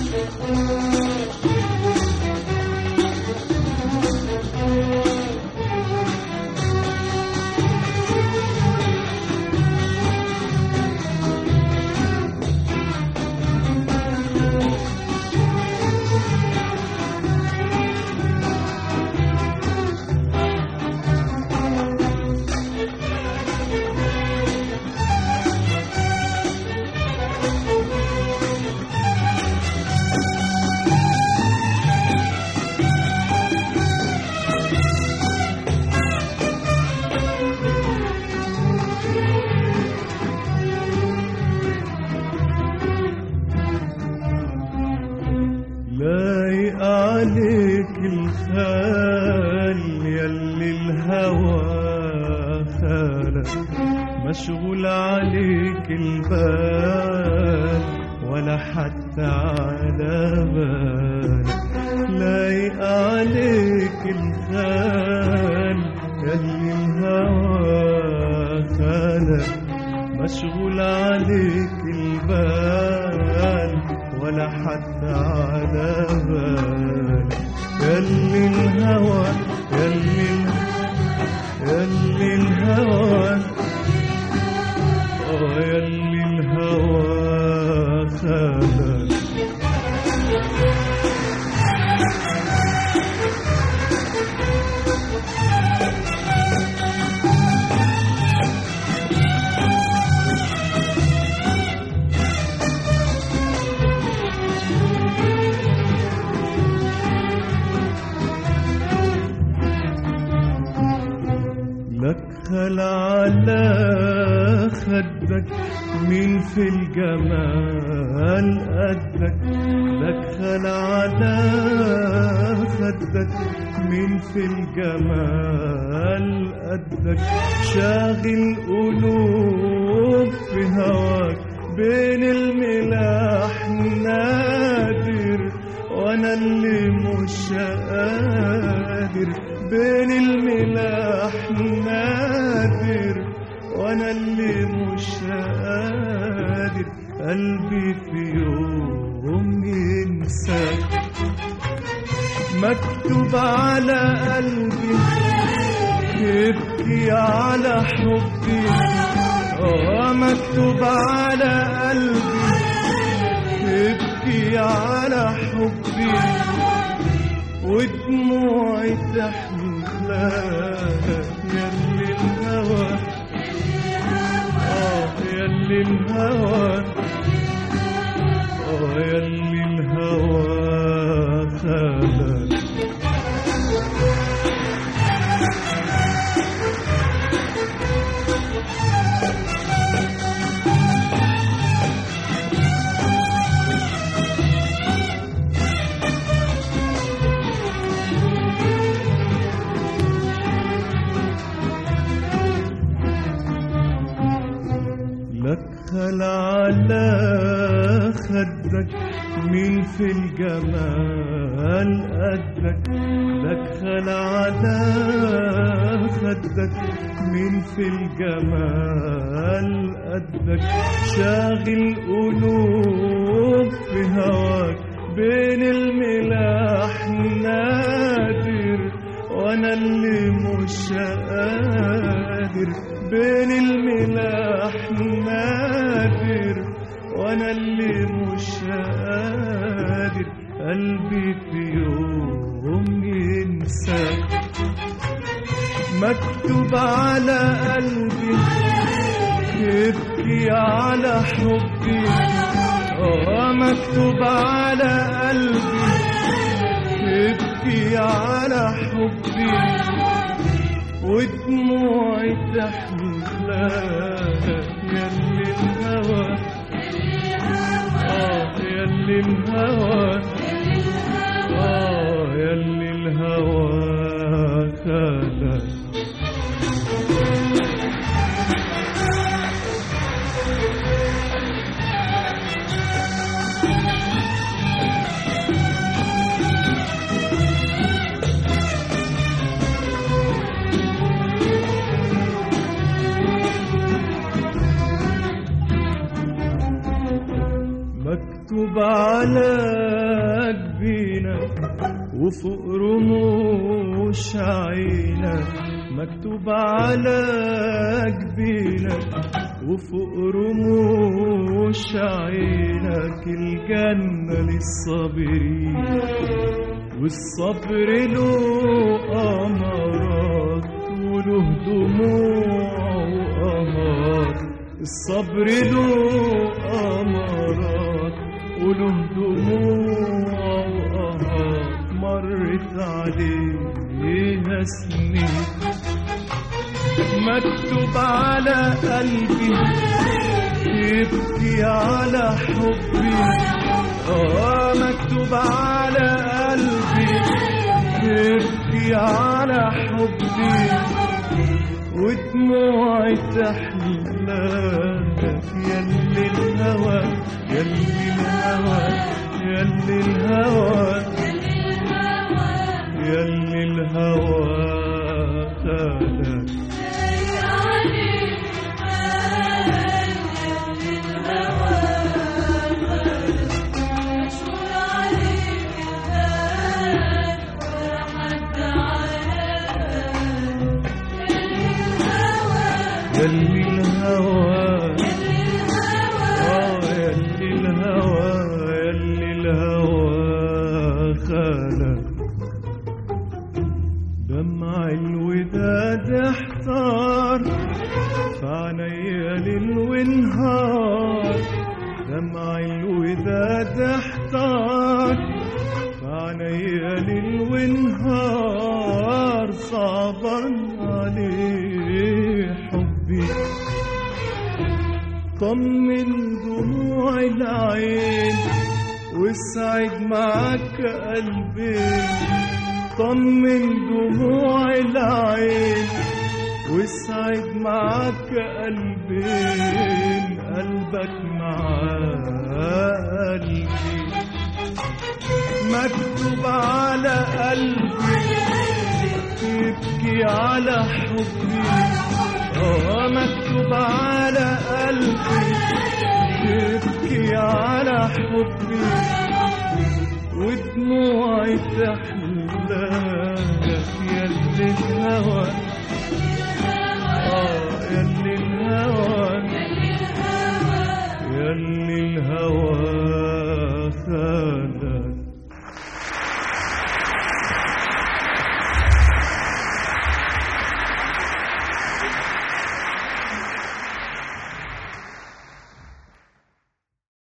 لايق عليك الخال يلي الهوى خالك مشغول عليك البال ولا حتى على بالك لايق عليك الخال يلي الهوى خالك مشغول عليك البال ولا حتى على بال يلي الهوى يلي يلي الهوى آه يلي الهوى خالك لك خل على خدك مين في الجمال قدك لك خل على خدك مين في الجمال قدك شاغل قلوب في هواك بين الملاح نادر وانا اللي مش قادر بين الملاح نادر وانا اللي مش قادر قلبي في يوم ينساك مكتوب على قلبي يبكي على حبي اه مكتوب على قلبي يبكي على حبي ودموعي تحملها يلي الهوى اه يلي الهوى اه يلي الهوى خالك لك خل على خدك مين في الجمال قدك لك خل على خدك مين في الجمال قدك شاغل قلوب في هواك بين الملاح نادر وانا اللي مش قادر بين الملاح نادر وانا اللي مش قادر قلبي في يوم ينساك مكتوب على قلبي يبكي على حبي اه مكتوب على قلبي يبكي على حبي ودموعي تحملها يلي الهوى اه يلي الهوى اه يلي الهوى خالك مكتوب على جبينك وفوق رموش عينك مكتوب على جبينك وفوق رموش عينك الجنة للصابرين والصبر له أمارات وله دموع وأهات الصبر له أمارات وله دموع وأهات مرت عليها سنين مكتوب على قلبي يبكي على حبي اه مكتوب على قلبي يبكي على حبي ودموعي تحلالك يلي الهوى يلي الهوى يلي الهوى يلي الهوى خالك يلي الهوى آه يلي الهوى يلي الهوى خالك دمع الوداد احتار فعنيا ليل ونهار دمع الوداد احتار فعنيا ليل ونهار صعبا عليه حبي طمن دموع العين واسعد معاك قلبي طمن دموع العين واسعد معاك قلبين قلبك مع قلبي مكتوب على قلبي يبكي على حبي اه مكتوب على قلبي يبكي على حبي ودموعي تحلاك يلي الهوى اه يلي الهوى يلي الهوى خانك